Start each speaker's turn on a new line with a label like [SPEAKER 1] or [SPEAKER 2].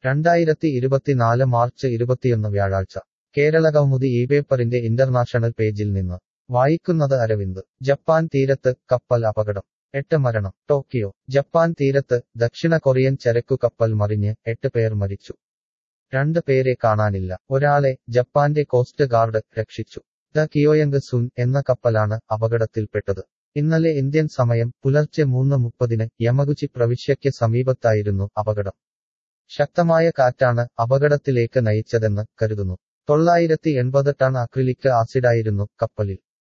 [SPEAKER 1] രണ്ടായിരത്തി ഇരുപത്തിനാല് മാർച്ച് ഇരുപത്തിയൊന്ന് വ്യാഴാഴ്ച കേരള കൗമുദി ഈ പേപ്പറിന്റെ ഇന്റർനാഷണൽ പേജിൽ നിന്ന് വായിക്കുന്നത് അരവിന്ദ് ജപ്പാൻ തീരത്ത് കപ്പൽ അപകടം എട്ട് മരണം ടോക്കിയോ ജപ്പാൻ തീരത്ത് ദക്ഷിണ കൊറിയൻ ചരക്കു കപ്പൽ മറിഞ്ഞ് എട്ട് പേർ മരിച്ചു രണ്ട് പേരെ കാണാനില്ല ഒരാളെ ജപ്പാന്റെ കോസ്റ്റ് ഗാർഡ് രക്ഷിച്ചു ദ കിയോയങ് സുൻ എന്ന കപ്പലാണ് അപകടത്തിൽപ്പെട്ടത് ഇന്നലെ ഇന്ത്യൻ സമയം പുലർച്ചെ മൂന്ന് മുപ്പതിന് യമഗുച്ചി പ്രവിശ്യയ്ക്ക് സമീപത്തായിരുന്നു അപകടം ശക്തമായ കാറ്റാണ് അപകടത്തിലേക്ക് നയിച്ചതെന്ന് കരുതുന്നു തൊള്ളായിരത്തി എൺപത് ടൺ അക്രിലിക് ആസിഡായിരുന്നു കപ്പലിൽ